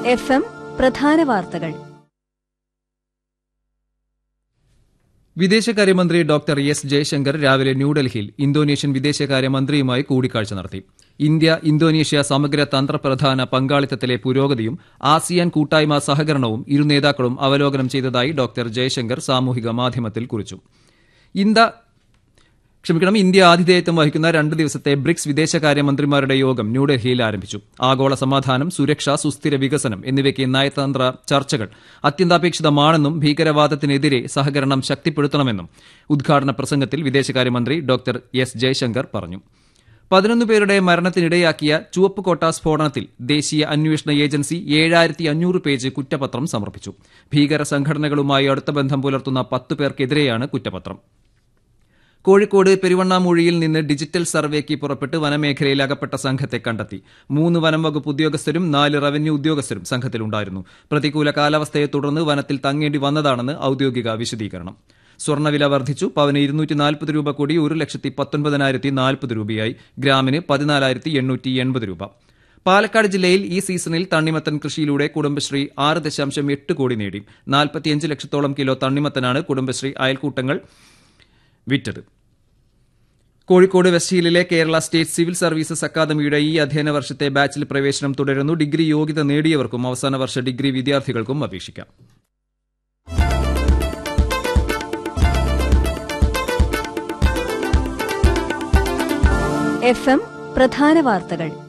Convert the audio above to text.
F M പ്രധാന വാർത്തകൾ വിദേശകാര്യമന്ത്രി ഡോക്ടർ എസ് ജയശങ്കർ രാവിലെ ന്യൂഡൽഹിയിൽ ഇന്തോനേഷ്യൻ വിദേശകാര്യമന്ത്രിയുമായി കൂടിക്കാഴ്ച നടത്തി ഇന്ത്യ ഇന്തോനേഷ്യ സമഗ്ര തന്ത്രപ്രധാന പങ്കാളിത്തത്തിലെ പുരോഗതിയും ആസിയാൻ കൂട്ടായ്മ സഹകരണവും ഇരു നേതാക്കളും അവലോകനം ചെയ്തതായി ഡോക്ടർ ജയശങ്കർ സാമൂഹിക മാധ്യമത്തിൽ കുറിച്ചു ഇന്ത്യ ക്ഷമിക്കണം ഇന്ത്യ ആതിഥേയത്വം വഹിക്കുന്ന രണ്ട് ദിവസത്തെ ബ്രിക്സ് വിദേശകാര്യമന്ത്രിമാരുടെ യോഗം ന്യൂഡൽഹിയിൽ ആരംഭിച്ചു ആഗോള സമാധാനം സുരക്ഷ സുസ്ഥിര വികസനം എന്നിവയ്ക്ക് നയതന്ത്ര ചർച്ചകൾ അത്യന്താപേക്ഷിതമാണെന്നും ഭീകരവാദത്തിനെതിരെ സഹകരണം ശക്തിപ്പെടുത്തണമെന്നും ഉദ്ഘാടന പ്രസംഗത്തിൽ വിദേശകാര്യമന്ത്രി ഡോക്ടർ എസ് ജയശങ്കർ പറഞ്ഞു പതിനൊന്ന് പേരുടെ മരണത്തിനിടയാക്കിയ ചുവപ്പുകോട്ട സ്ഫോടനത്തിൽ ദേശീയ അന്വേഷണ ഏജൻസി ഏഴായിരത്തി അഞ്ഞൂറ് പേജ് കുറ്റപത്രം സമർപ്പിച്ചു ഭീകര സംഘടനകളുമായി അടുത്ത ബന്ധം പുലർത്തുന്ന പത്ത് പേർക്കെതിരെയാണ് കുറ്റപത്രം കോഴിക്കോട് പെരുവണ്ണാമൂഴിയിൽ നിന്ന് ഡിജിറ്റൽ സർവേക്ക് പുറപ്പെട്ട് വനമേഖലയിൽ അകപ്പെട്ട സംഘത്തെ കണ്ടെത്തി മൂന്ന് വനം വകുപ്പ് ഉദ്യോഗസ്ഥരും നാല് റവന്യൂ ഉദ്യോഗസ്ഥരും സംഘത്തിലുണ്ടായിരുന്നു പ്രതികൂല കാലാവസ്ഥയെ തുടർന്ന് വനത്തിൽ തങ്ങേണ്ടി വന്നതാണെന്ന് ഔദ്യോഗിക വിശദീകരണം സ്വർണ്ണവില വർദ്ധിച്ചു പവന് ഇരുന്നൂറ്റി നാൽപ്പത് രൂപ കൂടി ഒരു ലക്ഷത്തി പത്തൊൻപതിനായിരത്തി നാൽപ്പത് രൂപയായി ഗ്രാമിന് പതിനാലായിരത്തി എണ്ണൂറ്റി എൺപത് രൂപ പാലക്കാട് ജില്ലയിൽ ഈ സീസണിൽ തണ്ണിമത്തൻ കൃഷിയിലൂടെ കുടുംബശ്രീ ആറ് ദശാംശം എട്ട് കോടി നേടി നാൽപ്പത്തിയഞ്ച് ലക്ഷത്തോളം കിലോ തണ്ണിമത്തനാണ് കുടുംബശ്രീ അയൽക്കൂട്ടങ്ങൾ വിറ്റത് കോഴിക്കോട് വെസ്റ്റ് ഹില്ലിലെ കേരള സ്റ്റേറ്റ് സിവിൽ സർവീസസ് അക്കാദമിയുടെ ഈ അധ്യയന വർഷത്തെ ബാച്ചിൽ പ്രവേശനം തുടരുന്നു ഡിഗ്രി യോഗ്യത നേടിയവർക്കും അവസാന വർഷ ഡിഗ്രി വിദ്യാർത്ഥികൾക്കും അപേക്ഷിക്കാം എഫ് എം പ്രധാന വാർത്തകൾ